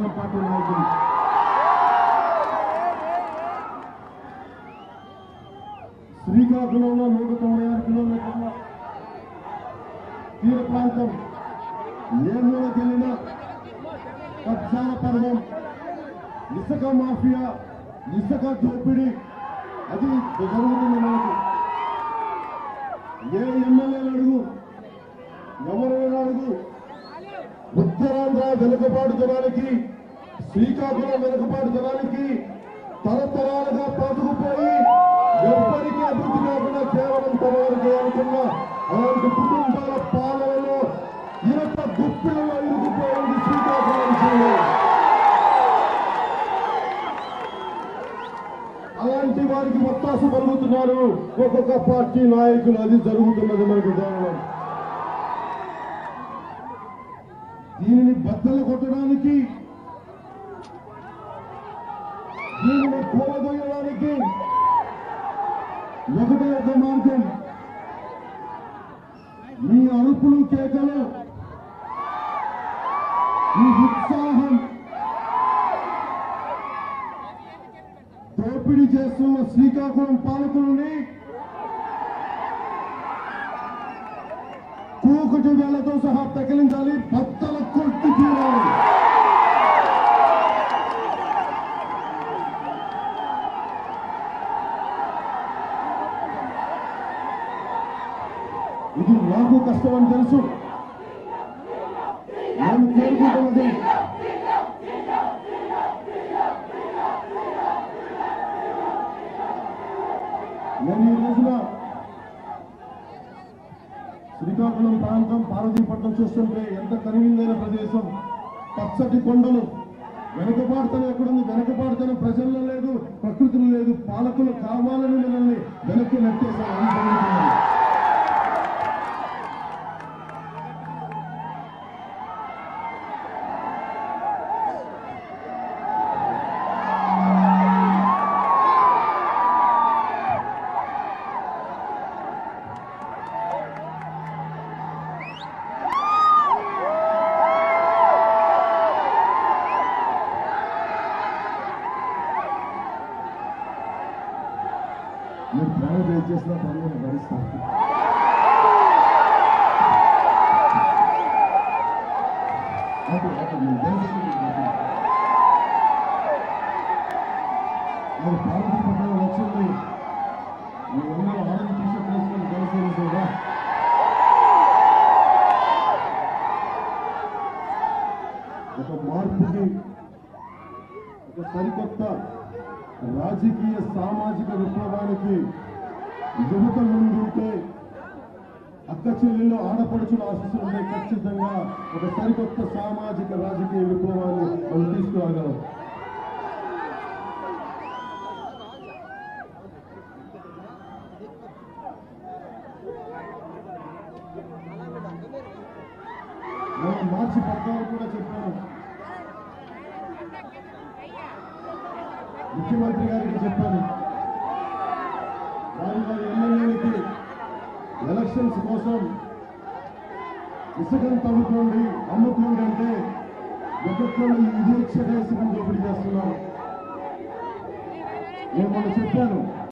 Telugu Desam party నాయకులు శ్రీకాకుళంలో నూట తొంభై ఆరు కిలోమీటర్ల తీర ప్రాంతం ఏ మూలకెళ్ళినా కబ్జాల పర్వం ఇసుక మాఫియా ఇసుక దోపిడీ అది జరుగుతుంది మనకు ఏ ఎమ్మెల్యేలు అడుగు ఎవరైనా అడుగు ఉత్తరాంధ్ర వెనుకబాటుతనానికి శ్రీకాకుళం వెనుకబాటుతనానికి తరతరాలుగా పాతుకుపోయి ఎవ్వరికీ అభివృద్ధి కాకుండా కేవలం తన వరకే అనుకున్న అలాంటి కుటుంబాల పాలనలో ఇరట గుప్పిలలో ఇరుకుపోయింది శ్రీకాకుళం జిల్లా అలాంటి వారికి ఒత్తాసు పలుకుతున్నారు ఒక్కొక్క పార్టీ నాయకులు అది జరుగుతున్నది మనకు గౌరవం దీనిని బద్దలు కొట్టడానికి దీనిని కూలదొయ్యడానికి ఒకటే ఒక మార్గం మీ అరుపులు కేకలు ఈ ఉత్సాహం దోపిడీ చేస్తున్న శ్రీకాకుళం పాలకులని కూకుటి వేలతో సహా పెకలించాలి బత్తల కొట్టి తీరాలి ఇది నాకు కష్టం అని తెలుసు నేను కోరుకుంటున్నది నేను ఈ రోజున శ్రీకాకుళం ప్రాంతం పార్వతీపట్నం చూస్తుంటే ఎంత కనువిందైన ప్రదేశం పచ్చటి కొండలు వెనుకబాటుతనం ఎక్కడుంది వెనుకబాటుతనం ప్రజల్లో లేదు ప్రకృతిలో లేదు పాలకులు కావాలని మనల్ని వెనక్కి నెట్టేశారు అది జరుగుతున్నది. మీరు ప్రేమ దయచేసిన పనులను భరిస్తాను ఓకే, ఓకే, మీరు దయచేసి మీరు మాట్లాడండి. మీరు పార్వతీపట్నం వచ్చింది మీ అందరూ ఆరెంజ్ టీషర్ట్ వేసుకొని జనసేన ఒక మార్పుకి ఒక సరికొత్త రాజకీయ సామాజిక విప్లవానికి యువత ముందుంటే అక్క చెల్లెళ్ళు ఆడపడుచుల ఆశీస్సులు ఉంటే ఖచ్చితంగా ఒక సరికొత్త సామాజిక రాజకీయ విప్లవాన్ని మనం తీసుకురాగలం నేను మార్చి పద్నాలుగు కూడా చెప్పాను ముఖ్యమంత్రి గారికి చెప్పాను వారి వారి ఎమ్మెల్యేలకి ఎలక్షన్స్ కోసం ఇసుకను తవ్వుకోండి అమ్ముకోండి అంటే ఒక్కొక్కరు ఇది ఇచ్చగా ఇసుకను దోపిడీ చేస్తున్నారు నేను మొన్న చెప్పాను